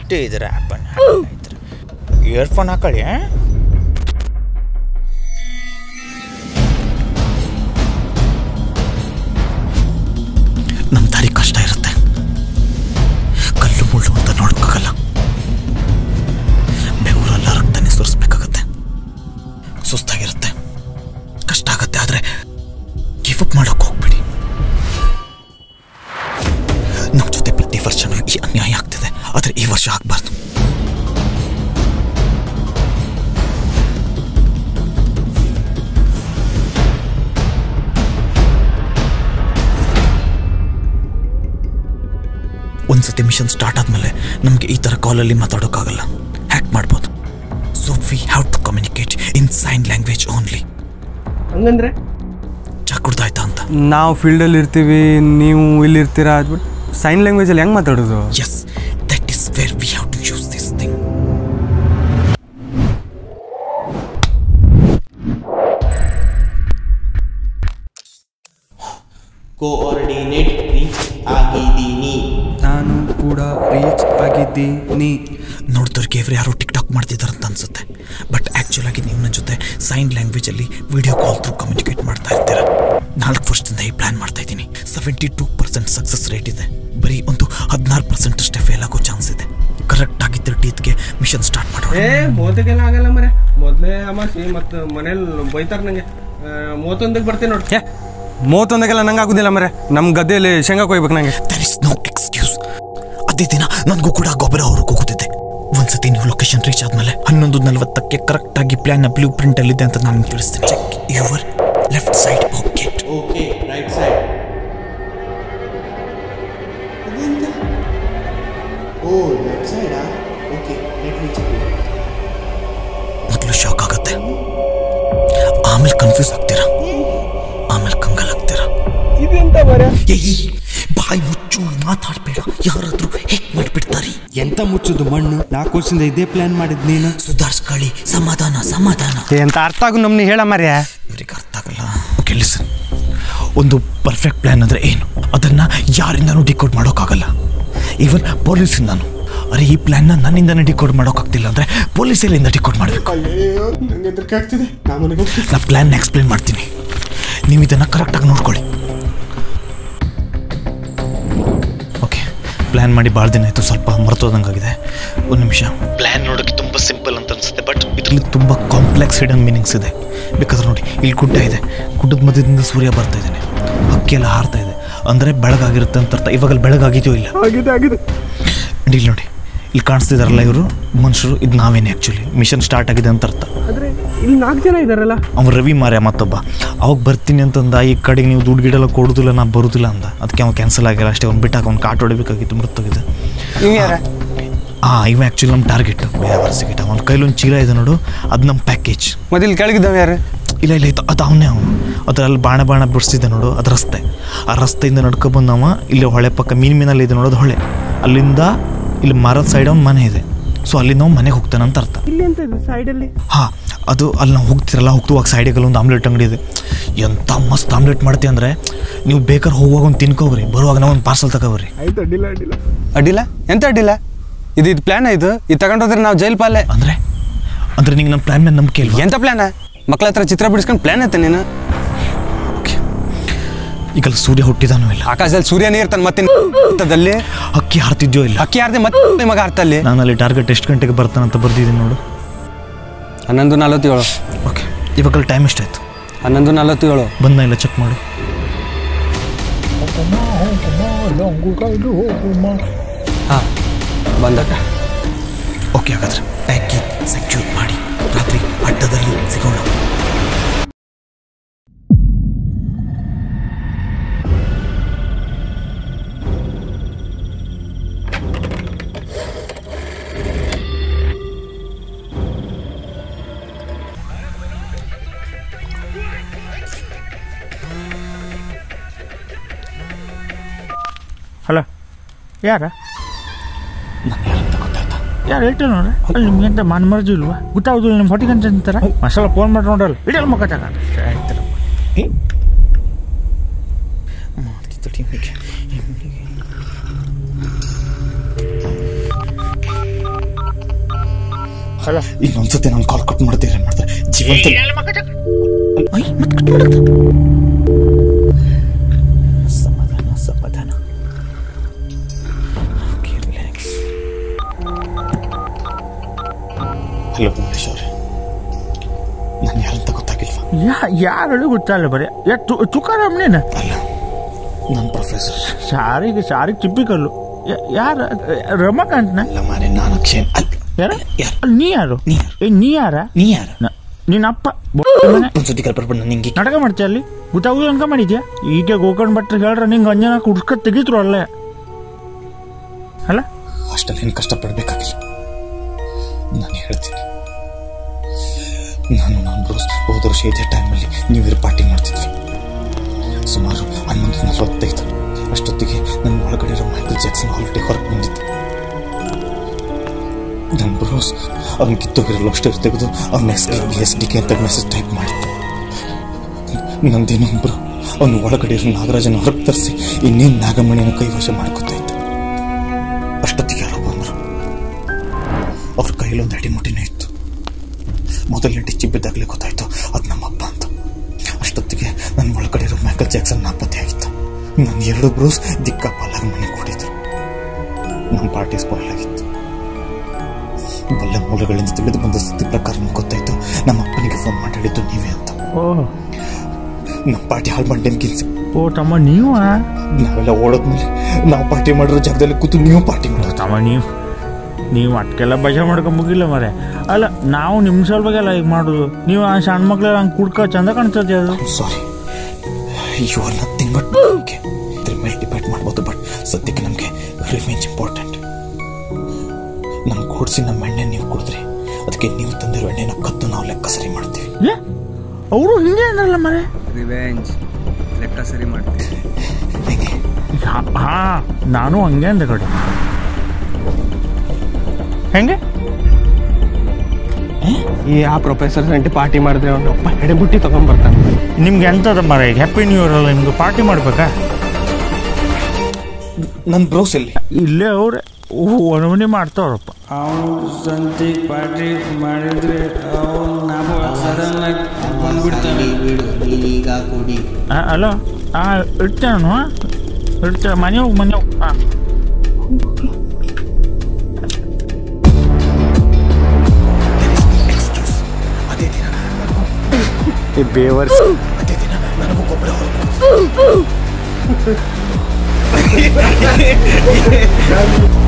ಇಟ್ಟು ಇದ್ರ ಅಪ್ಪನ ಇಯರ್ಫೋನ್ ಹಾಕೊಳ್ಳಿ ಆ? ನಮ್ಮ ದಾರಿ ಕಷ್ಟ ಇರುತ್ತೆ ಕಲ್ಲು ಮುಳ್ಳು ಅಂತ ನೋಡೋಕ್ಕಾಗಲ್ಲ ಬೆವರೆಲ್ಲ ರಕ್ತನೇ ಸುರಿಸ್ಬೇಕಾಗತ್ತೆ ಸುಸ್ತಾಗಿರುತ್ತೆ ಕಷ್ಟ ಆಗತ್ತೆ ಆದರೆ ಗಿವ್ ಅಪ್ ಮಾಡೋಕೆ ಹೋಗ್ಬೇಡಿ ನಮ್ಮ ಜೊತೆ ಪ್ರತಿ ವರ್ಷನೂ ಈ ಅನ್ಯಾಯ ಆಗ್ತಿದೆ ಆದರೆ ಈ ವರ್ಷ ಆಗಬಾರ್ದು ಒಂದ್ಸತಿ ಮಿಷನ್ ಸ್ಟಾರ್ಟ್ ಆದಮೇಲೆ ನಮಗೆ ಈ ಥರ ಕಾಲಲ್ಲಿ ಮಾತಾಡೋಕ್ಕಾಗಲ್ಲ ಹ್ಯಾಕ್ ಮಾಡ್ಬೋದು so we have to communicate in sign language only ಹಂಗಂದ್ರೆ ಚಾ ಕುಡ್ದಾಯ್ತಾ ಅಂತ ನಾವು ಫೀಲ್ಡಲ್ಲಿ ಇರ್ತೀವಿ ನೀವು ಇಲ್ಲಿ ಇರ್ತೀರಾ ಅದ್ಬಿಟ್ಟು ಸೈನ್ ಲ್ಯಾಂಗ್ವೇಜಲ್ಲಿ ಹೆಂಗೆ ಮಾತಾಡೋದು yes that is where we have to use this thing coordinate reach ಆಗಿದ್ದೀನಿ ನಾನು ಕೂಡ ರೀಚ್ ಆಗಿದ್ದೀನಿ ನೋಡಿದವ್ರಿಗೆ ಇವ್ರು ಯಾರೋ ಟಿಕ್ ಟಾಕ್ ಮಾಡ್ತಿದ್ದಾರೆ ಅಂತ ಅನ್ಸುತ್ತೆ ಬಟ್ ಆ್ಯಕ್ಚುಲ್ ಆಗಿ ನೀವು ನನ್ನ ಜೊತೆ ಸೈನ್ ಲ್ಯಾಂಗ್ವೇಜಲ್ಲಿ ವಿಡಿಯೋ ಕಾಲ್ ಥ್ರೂ ಕಮ್ಯುನಿಕೇಟ್ ಮಾಡ್ತಾ ಇರ್ತೀರ ನಾಲ್ಕು ವರ್ಷದಿಂದ ಈ ಪ್ಲ್ಯಾನ್ ಮಾಡ್ತಾ ಇದ್ದೀನಿ seventy two percent success rate ಇದೆ ಬರೀ ಒಂದು ಹದಿನಾರು ಪರ್ಸೆಂಟ್ ಅಷ್ಟೇ ಫೇಲ್ ಆಗೋ ಚಾನ್ಸ್ ಇದೆ ಕರೆಕ್ಟಾಗಿ ತರ್ಟೀತ್ಗೆ ಮಿಷನ್ ಸ್ಟಾರ್ಟ್ ಮಾಡೋಣ ಏ ಮೂವತ್ತಕ್ಕೆಲ್ಲ ಆಗಲ್ಲ ಮರೆ ಮೊದಲೇ ಅಮಾಸಿ ಮತ್ತು ಮನೇಲಿ ಬೈತಾರ ನಂಗೆ ಮೂವತ್ತೊಂದಕ್ಕೆ ಬರ್ತೀನಿ ನೋಡಿ ಏ ಮೂವತ್ತೊಂದಕ್ಕೆಲ್ಲ ನಂಗೆ ಆಗೋದಿಲ್ಲ ಮರೆ ನಮ್ಮ ಗದ್ದೆಯಲ್ಲಿ ಶೇಂಗಾ ಕೊಯ್ಬೇಕು ನಂಗೆ ದರ್ ಇಸ್ ನೋ ಎಕ್ಸ್ಕ್ಯೂಸ್ ಅದೇ ದಿನ ನನಗೂ ಕೂಡ ಗೊಬ್ಬರ ಅವ್ರಿಗೆ ಹೋಗುತ್ತಿದ್ದೆ ಒಂದ್ಸತಿ ನೀವು ಲೊಕೇಶನ್ ರೀಚ್ ಆದ್ಮೇಲೆ ಹನ್ನೊಂದು ನಲವತ್ತಕ್ಕೆ ಕರೆಕ್ಟ್ ಆಗಿ ಪ್ಲಾನ್ ಬ್ಲೂ ಪ್ರಿಂಟ್ ಅಲ್ಲಿ ಇದೆ ಅಂತ ನಾನು ತಿಳಿಸ್ತೇನೆ check your left side pocket okay right side ಅದೆಂತ ಓ ಲೆಫ್ಟ್ ಸೈಡಾ ಓಕೆ ಲೆಟ್ ಮೀ ಚೆಕ್ ಮೊದಲು ಶಾಕ್ ಆಗುತ್ತೆ ಆಮೇಲೆ ಕನ್ಫ್ಯೂಸ್ ಆಗ್ತೀರಾ ಆಮೇಲೆ ಕಂಗಾಲಾಗ್ತೀರಾ ಇದೆಂತ ಮರೆ ಏಯ್ ಬಾಯಿ ಮುಚ್ಚು ಮಾತಾಡ್ಬೇಡ ಯಾರಾದ್ರೂ ಹೇಗ್ ಮಾಡ್ಬಿಡ್ತಾರಿ ಎಂತ ಮುಚ್ಚುದು ಮಣ್ಣು ನಾಲ್ಕು ವರ್ಷದಿಂದ ಇದೇ ಪ್ಲಾನ್ ಮಾಡಿದ್ ನೀನು ಸುಧಾರಿಸ್ಕೊಳ್ಳಿ ಸಮಾಧಾನ ಸಮಾಧಾನ ಎಂತ ಅರ್ಥ ಆಗು ನಮ್ನಿ ಹೇಳ ಮರ್ಯ ಇವ್ರಿಗೆ ಅರ್ಥ ಆಗಲ್ಲ ಓಕೆ ಲಿಸನ್ ಒಂದು ಪರ್ಫೆಕ್ಟ್ ಪ್ಲ್ಯಾನ್ ಅಂದರೆ ಏನು ಅದನ್ನು ಯಾರಿಂದನೂ ಡಿಕೋಡ್ ಮಾಡೋಕ್ಕಾಗಲ್ಲ ಈವನ್ ಪೊಲೀಸಿಂದನೂ ಅರೆ ಈ ಪ್ಲ್ಯಾನ್ನ ನನ್ನಿಂದನೇ ಡಿಕೋಡ್ ಮಾಡೋಕ್ಕಾಗ್ತಿಲ್ಲ ಅಂದರೆ ಪೊಲೀಸಲ್ಲಿಂದ ಡಿಕೋಡ್ ಮಾಡಬೇಕು ಅಯ್ಯೋ ನಂಗೆ ಹೆದರಿಕೆ ಆಗ್ತಿದೆ ನಾ ಮನೆಗೆ ಹೋಗ್ತೀನಿ ನಾ ಪ್ಲ್ಯಾನ್ ಎಕ್ಸ್ಪ್ಲೇನ್ ಮಾಡ್ತೀನಿ ನೀವು ಇದನ್ನು ಕರೆಕ್ಟಾಗಿ ನೋಡ್ಕೊಳ್ಳಿ ಓಕೆ ಪ್ಲ್ಯಾನ್ ಮಾಡಿ ಭಾಳ ದಿನ ಆಯಿತು ಸ್ವಲ್ಪ ಮರ್ತೋದಂಗಾಗಿದೆ ಒಂದು ನಿಮಿಷ ಪ್ಲ್ಯಾನ್ ನೋಡೋಕ್ಕೆ ತುಂಬ ಸಿಂಪಲ್ ಅಂತ ಅನಿಸುತ್ತೆ ಬಟ್ ಇದರಲ್ಲಿ ತುಂಬ ಕಾಂಪ್ಲೆಕ್ಸ್ ಹಿಡನ್ ಮೀನಿಂಗ್ಸ್ ಇದೆ ಬೇಕಾದ್ರೆ ನೋಡಿ ಇಲ್ಲಿ ಗುಡ್ಡ ಇದೆ ಗುಡ್ಡದ ಮಧ್ಯದಿಂದ ಸೂರ್ಯ ಬರ್ತಾ ಇದ್ದಾನೆ ಹಕ್ಕಿ ಎಲ್ಲ ಹಾರ್ತಾ ಇದೆ ಅಂದರೆ ಬೆಳಗಾಗಿರುತ್ತೆ ಅಂತ ಅರ್ಥ ಇವಾಗ ಅಲ್ಲಿ ಬೆಳಗಾಗಿದೆಯೋ ಇಲ್ಲ ಆಗಿದೆ ಆಗಿದೆ And ಇಲ್ಲಿ ನೋಡಿ ಇಲ್ಲಿ ಕಾಣಿಸ್ತಿದಾರಲ್ಲ ಇವರು ಮನುಷ್ಯರು ಇದು ನಾವೇನೆ ಆ್ಯಕ್ಚುಲಿ ಮಿಷನ್ ಸ್ಟಾರ್ಟ್ ಆಗಿದೆ ಅಂತ ಅರ್ಥ ಆದ್ರೆ ಇಲ್ಲಿ ನಾಲ್ಕು ಜನ ಇದಾರಲ್ಲ ಅವ್ನು ರವಿ ಮಾರ್ಯ ಮತ್ತೊಬ್ಬ ಅವಾಗ ಬರ್ತೀನಿ ಅಂತಂದ ಈ ಕಡೆಗೆ ನೀವು ದುಡ್ಡು ಗಿಡೆಲ್ಲ ಕೊಡೋದಿಲ್ಲ ನಾ ಬರೋದಿಲ್ಲ ಅಂದ ಅದಕ್ಕೆ ಅವ್ನು ಕ್ಯಾನ್ಸಲ್ ಆಗಿಲ್ಲ ಅಷ್ಟೇ ಅವ್ನು ಬಿಟ್ಟಾಕ ಅವ್ನು ಕಾಟ್ ಹೊಡಿಬೇಕಾಗಿತ್ತು ಮೃತೋಗಿದೆ ಇವ್ ಯಾರ ಹಾಂ ಇವ ಆ್ಯಕ್ಚುಲಿ ನಮ್ಮ ಟಾರ್ಗೆಟ್ ಬೇವರ್ಸಿಗಿಟ್ಟ ಅವ್ನ ಕೈಲೊಂದು ಚೀಲ ಇದೆ ನೋಡು ಅದು ನಮ್ಮ ಪ್ಯಾಕೇಜ್ ಮತ್ತೆ ಇಲ್ಲಿ ಕೆಳಗಿದ್ದಾವ ಯಾರು ಇಲ್ಲ ಇಲ್ಲ ಇದು ಅದು ಅವನೇ ಅವನು ಅದರಲ್ಲಿ ಬಾಣ ಬಾಣ ಬಿಡಿಸ್ತಿದ್ದೆ ನೋಡು ಅದು ರಸ್ತೆ ಆ ರಸ್ತೆಯಿಂದ ನಡ್ಕೊ ಬಂದವ ಇಲ್ಲಿ ಹೊಳೆ ಪಕ್ಕ ಮೀನು ಮೀನಲ್ಲಿ ಇದೆ ನೋಡೋದು ಹೊಳೆ ಅಲ್ಲಿಂದ ಇಲ್ಲಿ ಮರದ ಸೈಡ್ ಅವ್ನು ಮನೆ ಇದೆ ಸೊ ಅಲ್ಲಿಂದ ಅವ್ನು ಮನೆಗೆ ಹೋಗ್ತಾನೆ ಅಂತ ಅರ್ಥ ಇಲ್ಲಿ ಅಂತ ಇದೆ ಸೈಡಲ್ಲಿ ಹಾಂ ಅದು ಅಲ್ಲಿ ನಾವು ಹೋಗ್ತಿರಲ್ಲ ಹೋಗ್ತುವಾಗ ಸೈಡಿಗೆಲ್ಲ ಒಂದು ಆಮ್ಲೆಟ್ ಅಂಗಡಿ ಇದೆ ಎಂಥ ಮಸ್ತ್ ಆಮ್ಲೆಟ್ ಮಾಡ್ತೀವಿ ಅಂದರೆ ನೀವು ಬೇಕಾದ್ರೆ ಹೋಗುವಾಗ ಒಂದು ತಿನ್ಕೋಗ್ರಿ ಬರುವಾಗ ನಾವು ಒಂದು ಪಾರ್ಸಲ್ ತಗೋಬ್ರಿ ಆಯ್ತು ಅಡ್ಡಿಲ್ಲ ಅಡ್ಡಿಲ್ಲ ಅಡ್ಡಿಲ್ಲ ಎಂತ ಅಡ್ಡಿಲ್ಲ ಇದು ಇದು ಪ್ಲಾನ್ ಆಯ್ತು ಇದು ತಗೊಂಡೋದ್ರೆ ನಾವು ಜೈಲ್ ಪಾಲೆ ಅಂದರೆ ಅಂದರೆ ನಿಂಗೆ ನಮ್ಮ ಪ್ಲ್ಯಾನ್ ಮೇಲೆ ನಂಬಿಕೆ ಇಲ್ವಾ ಎಂತ ಪ್ಲಾನ ಮಕ್ಳ ಹತ್ರ ಚಿತ್ರ ಬಿಡಿಸ್ಕೊಂಡು ಪ್ಲಾನ್ ಐತೆ ನೀನು ಓಕೆ ಈಗ ಅಲ್ಲಿ ಸೂರ್ಯ ಹುಟ್ಟಿದಾನೋ ಇಲ್ಲ ಆಕಾಶದಲ್ಲಿ ಸೂರ್ಯ ನೀರ್ತಾನೆ ಮತ್ತೆ ಅಲ್ಲಿ ಅಕ್ಕಿ ಹಾರ್ತಿದ್ಯೋ ಇಲ್ಲ ಅಕ್ಕಿ ಯಾರ್ದೆ ಮತ್ತೆ ಮಗ ಅರ್ಥ ಅಲ್ಲಿ ನಾನು ಅಲ್ಲಿ ಟಾರ್ಗೆಟ್ ಎಷ್ಟು ಗಂಟೆಗೆ ಬರ್ತಾನಂತ ಬರ್ದಿದ್ದೀನಿ ನೋಡು ಹನ್ನೊಂದು ನಲವತ್ತೇಳು ಓಕೆ ಇವಾಗ ಅಲ್ಲಿ ಟೈಮ್ ಎಷ್ಟಾಯ್ತು ಹನ್ನೊಂದು ನಲವತ್ತೇಳು ಬಂದ ಇಲ್ಲ ಚೆಕ್ ಮಾಡು ಹಾಂ ಬಂದ ಓಕೆ ಹಾಗಾದ್ರೆ ಪ್ಯಾಕೇಜ್ ಸೆಕ್ಯೂರ್ ಮಾಡಿ ರಾತ್ರಿ ಅಡ್ಡದಲ್ಲಿ ಸಿಗೋಣ ಹಲೋ ಯಾರ ನಾನು ಯಾರಂತ ಗೊತ್ತಾಯ್ತಾ ಯಾರು ಹೇಳ್ತಾರೆ ನೋಡ್ರಿ ಅಲ್ಲಿ ನಿಮ್ಗೆ ಅಂತ ಮನ್ ಮರ್ಜಿ ಇಲ್ವಾ ಗೊತ್ತಾಗೋದಿಲ್ಲ ನಿಮ್ಮ ಹೊಟ್ಟಿಗೆ ಅಂತ ಅಂತಾರೆ ಮಸಾಲ ಫೋನ್ ಮಾಡಿ ನೋಡಲ್ಲ ಇಡಲ್ ಮುಖ ತಗೊಂಡು ಆಯ್ತಲ್ಲ ಮಾಡ್ತಿತ್ತು ಟೀಮಿಗೆ ಅಲ್ಲ ಇನ್ನೊಂದ್ಸತಿ ನಾನು ಕಾಲ್ ಕಟ್ ಮಾಡ್ತೀರಿ ಏನ್ ಮಾಡ್ತಾರೆ ಜೀವಂತ ಅಯ್ಯ, ಮತ್ತ್ cut ಮಾಡಾಕ್ತ. ಸಮಾಧಾನ ಸಮಾಧಾನ Okay, relax. ಹಲೋ ಉಮೇಶ್ ಅವ್ರೆ ನಾನು ಯಾರಂತ ಗೊತ್ತಾಗಿಲ್ವಾ ಯಾ ಯಾರು ಗೊತ್ತಲ್ಲ ಬರೀ ಯಾ ತು ತುಕಾರಾಮ್ ನೀನು ಅಲ್ಲ ನಾನು ಪ್ರೊಫೆಸರ್ ಸಾರಿಗೆ ಸಾರಿಗೆ ಟಿಪಿಕಲ್ಲು ಯಾರ ರಮಾಕಾಂತ್ನ ಅಲ್ಲ ಮಾರೆ ನಾನು ಅಕ್ಷಯ್ ಅಲ್ಲ ಯಾರ ಯಾರು? ಅಲ್ಲಿ ನೀ ಯಾರು ನೀ ಯಾರು? ಏ ನೀ ಯಾರ ನೀ ಯಾರು ನ- ನಿನ್ನ ಅಪ್ಪ ಒಂದ್ಸತಿ ಕಲ್ಪರ್ಬಿಟ್ಟು ನಾನು ಹಿಂಗೆ ನಾಟಕ ಮಾಡ್ತೀಯ ಅಲ್ಲಿ ಗೊತ್ತಾಗುದು ಅನ್ಕ ಮಾಡಿದ್ಯಾ ಈಗ ಗೋಕರ್ಣ ಭಟ್ರು ಹೇಳ್ರ ನಿಂಗೆ ಅಂಜನ ಕುಡ್ಸ್ಕ ತೆಗಿತ್ರು ಅಲ್ಲೇ ಅಲ್ಲ ಅಷ್ಟಲ್ಲಿ ಏನು ಕಷ್ಟಪಡಬೇಕಾಗಿಲ್ಲ ನಾನು ಹೇಳ್ತೀನಿ ನಾನು ನಾನು ಬ್ರೋಸ್ ಹೋದ ವರ್ಷ ಇದೇ ಟೈಮಲ್ಲಿ ನ್ಯೂ ಇಯರ್ ಪಾರ್ಟಿ ಮಾಡ್ತಿದ್ವಿ ಸುಮಾರು ಹನ್ನೊಂದು ನಲವತ್ತೈದು ಅಷ್ಟೊತ್ತಿಗೆ ನನ್ನ ಒಳಗಡೆ ಇರೋ ಮೈಕಲ್ ಜಾಕ್ಸನ್ ಹಾಲಿಡೇ ಹೊರಗೆ ಬಂದಿದ್ದೆ ನನ್ನ ಬ್ರೋಸ್ ಅವ್ನ ಕಿತ್ತೋಗಿರೋ ಲೋಸ್ಟರ್ ತೆಗೆದು ಅವ್ನ S D S D K ಅಂತ ಮೆಸೇಜ್ ಟೈಪ್ ಮಾಡಿದ್ದೆ ನಂದೇನೊಬ್ರು ಅವನು ಒಳಗಡೆ ಇರೋ ನಾಗರಾಜನ ಹೊರಗೆ ತರಿಸಿ ಇನ್ನೇನು ನಾಗಮಣಿಯನ್ನು ಕೈವಶ ಮಾಡ್ಕೊತಾ ಇದ್ದ ಅಷ್ಟೊತ್ತಿಗೆ ಯಾರೋ ಬಂದರು ಅವ್ರ ಕೈಯಲ್ಲಿ ಒಂದು ಅಡಿಮುಟಿನೇ ಇತ್ತು ಮೊದಲನೇ ಡಿಚ್ಚಿ ಬಿದ್ದಾಗಲೇ ಗೊತ್ತಾಯ್ತು ಅದು ನಮ್ಮಪ್ಪ ಅಂತ ಅಷ್ಟೊತ್ತಿಗೆ ನನ್ನ ಒಳಗಡೆ ಇರೋ ಮೈಕಲ್ ಜಾಕ್ಸನ್ ನಾಪತ್ತೆ ಆಗಿತ್ತು ನನ್ನ ಎರಡು ಬ್ರೂಸ್ ದಿಕ್ಕಾಪಾಲಾಗಿ ಮನೆ ಕೊಡಿದ್ರು ನಮ್ಮ ಪಾರ್ಟಿ ಸ್ಪಾಯ್ಲ್ ಆಗಿತ್ತು ಬಲ್ಲ ಮೂಲಗಳಿಂದ ತಿಳಿದು ಬಂದ ಸ್ಥಿತಿ ಪ್ರಕಾರ ನಮ್ಗೆ ಗೊತ್ತಾಯ್ತು ನಮ್ಮ ಅಪ್ಪನಿಗೆ ಫೋನ್ ಮಾಡಿ ಹೇಳಿದ್ದು ನೀವೇ ಅಂತ ಓ ನಮ್ಮ ಪಾರ್ಟಿ ಹಾಳು ಮಾಡಿ ಗಿನ್ಸಿ ಓ ತಮ್ಮ ನೀವು ನಾವೆಲ್ಲ ಓಡೋದ್ಮೇಲೆ ನಾವು ಪಾರ್ಟಿ ಮಾಡಿರೋ ಜಾಗದಲ್ಲಿ ಕೂತು ನೀವು ಪಾರ್ಟಿ ಮಾಡೋದು ತಮ್ಮ ನೀವು ನೀವು ಅಟ್ಕೆಲ್ಲ ಬಜೆ ಮಾಡ್ಕೊಂಡ್ ಮುಗಿಲ್ಲ ಮರೆ ಅಲ್ಲ ನಾವು ನಿಮ್ಮ ಸಲುವಾಗೆಲ್ಲ ಈಗ ಮಾಡೋದು ನೀವು ಆ ಸಣ್ಣ ಮಕ್ಳೆಲ್ಲ ಹಂಗೆ ಕುಡ್ಕೊ ಚಂದ ಕಾಣ್ತದೆ ಅದು sorry you are nothing but okay ಇದ್ರ ಮೇಲೆ ಡಿಪೆಂಡ್ ಮಾಡ್ಬೋದು ಬಟ್ ಸದ್ಯಕ್ಕೆ ನಮಗೆ ರಿವೆಂಜ್ ಇಂಪಾರ್ಟೆಂಟ್ ನಮ್ಮ ಕೂಡಿಸಿ ನಮ್ಮ ಎಣ್ಣೆ ನೀವು ಕುಡಿದ್ರಿ ಅದಕ್ಕೆ ನೀವು ತಂದಿರೋ ಎಣ್ಣೆನ ಕದ್ದು ನಾವು ಲೆಕ್ಕ ಸರಿ ಮಾಡ್ತೀವಿ ಏ ಅವರು ಹಿಂಗೆ ಅಂದ್ರಲ್ಲ ಮರೆ ರಿವೆಂಜ್ ಲೆಕ್ಕ ಸರಿ ಮಾಡ್ತೀನಿ ಹೆಂಗೆ ಹಾ ನಾನು ಹಂಗೆ ಅಂದೆ ಕಡೆ ಹೆಂಗೆ ಈ ಆ ಪ್ರೊಫೆಸರ್ ಸಂಟಿ ಪಾರ್ಟಿ ಮಾಡಿದ್ರೆ ಅವ್ನ ಅಪ್ಪ ಎಡೆಬುಟ್ಟಿ ತಗೊಂಡ್ಬರ್ತಾನೆ ನಿಮ್ಗೆ ಎಂತದ ಮರ ಈಗ ಹ್ಯಾಪಿ ನ್ಯೂ ಇಯರ್ ಅಲ್ಲ ನಿಮ್ಗೆ ಪಾರ್ಟಿ ಮಾಡ್ಬೇಕಾ ನನ್ನ ಬ್ರೋಸ್ ಎಲ್ಲಿ ಇಲ್ಲೇ ಅವ್ರೆ ಒಣಮನಿ ಮಾಡ್ತಾವ್ರಪ್ಪ ಅವನು ಸಂತಿ ಪಾರ್ಟಿ ಮಾಡಿದ್ರೆ ಅವನು ಸಡನ್ ಆಗಿ ಬಂದ್ಬಿಡ್ತಾನೆ ಬಿಡು ನೀನೀಗ ಕುಡಿ ಆ, ಅಲೋ ಹಾ ಇಡ್ತೇನು ಇಡ್ತೇವೆ ಮನೆ ಹೋಗಿ ಮನೆ ಹೋಗಿ ಹಾಂ ಎಕ್ಸ್ಕ್ಯೂಸ್ ಅದೇ ದಿನ ಬೇವರ್ಸ್ ಅದೇ ದಿನ ನನಗೂ ಗೊಬ್ಬರ ಹೊರಗೆ